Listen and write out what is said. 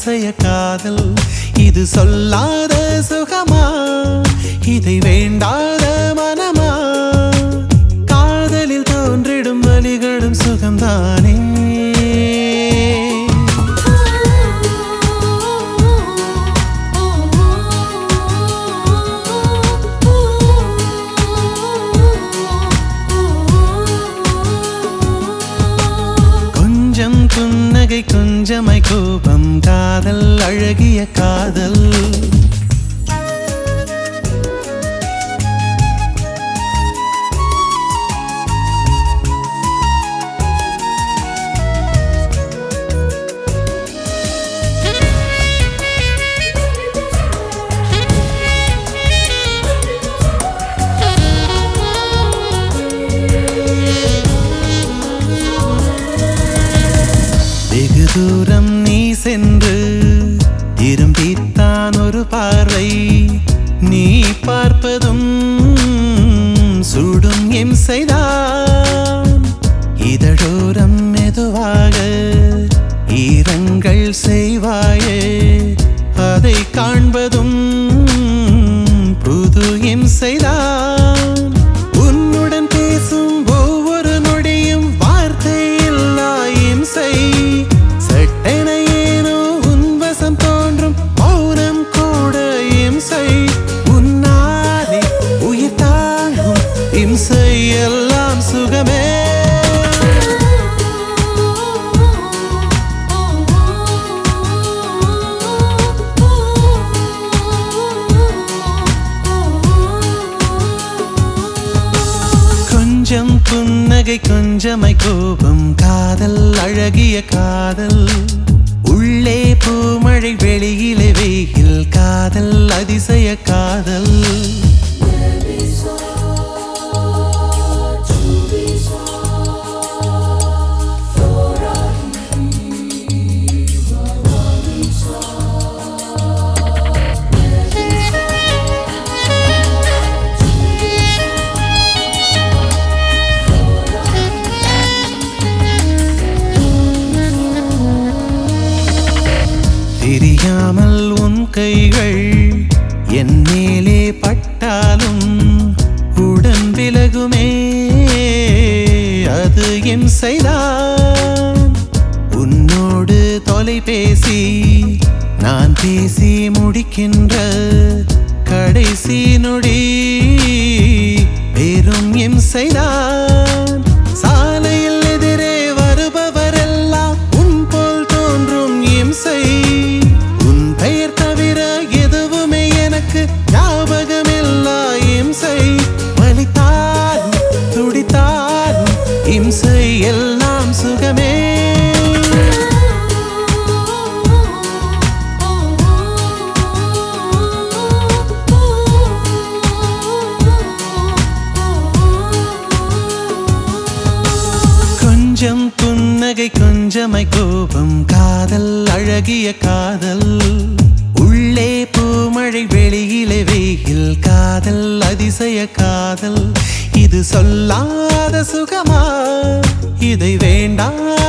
அதிசய காதல் இது சொல்லாத சுகமா இதை வேண்டாத மனமா காதலில் தோன்றிடும் வலிகளும் சுகம்தானே கொஞ்சம் புன்னகை கொஞ்சமை கோபம் காதல் அழகிய காதல் வெகு தூரம் நீ சென்று திரும்பித்தான் ஒரு பார்வை நீ பார்ப்பதும் சுடும் எம் செய்தான் இதழோரம் மெதுவாக ஈரங்கள் செய்வாயே அதை காண்பதும் புது எம் செய்தான் உன்னுடன் பேசும் ஒவ்வொரு நொடியும் வார்த்தை இல்லா இம்சை சட்டென ஏனோ உன் வசம் தோன்றும் மௌனம் கூட இம்சை உன்னாலே உயிர் தாங்கும் இம்சை எல்லாம் சுகமே கொஞ்சம் புன்னகை கொஞ்சமை கோபம் காதல் அழகிய காதல் உள்ளே பூமழை வெளியிலே வெயில் காதல் அதிசய காதல் தெரியாமல் உன் கைகள் என் மேலே பட்டாலும் உடன் விலகுமே அது என் செய்தான் உன்னோடு தொலைபேசி நான் பேசி முடிக்கின்ற கடைசி நொடி பெரும் எம் செய்தான் சாலையில் எதிரே வருபவரெல்லாம் உன் போல் தோன்றும் இம்சை உன் பெயர் தவிர எதுவுமே எனக்கு ஞாபகமில்லா இம்சை வலித்தாலும் துடித்தாலும் இம்சை எல்லாம் சுகமே கொஞ்சம் புன்னகை கொஞ்சமை கோபம் காதல் அழகிய காதல் உள்ளே பூமழை வெளியிலே வெயில் காதல் அதிசய காதல் இது சொல்லாத சுகமா இதை வேண்டாத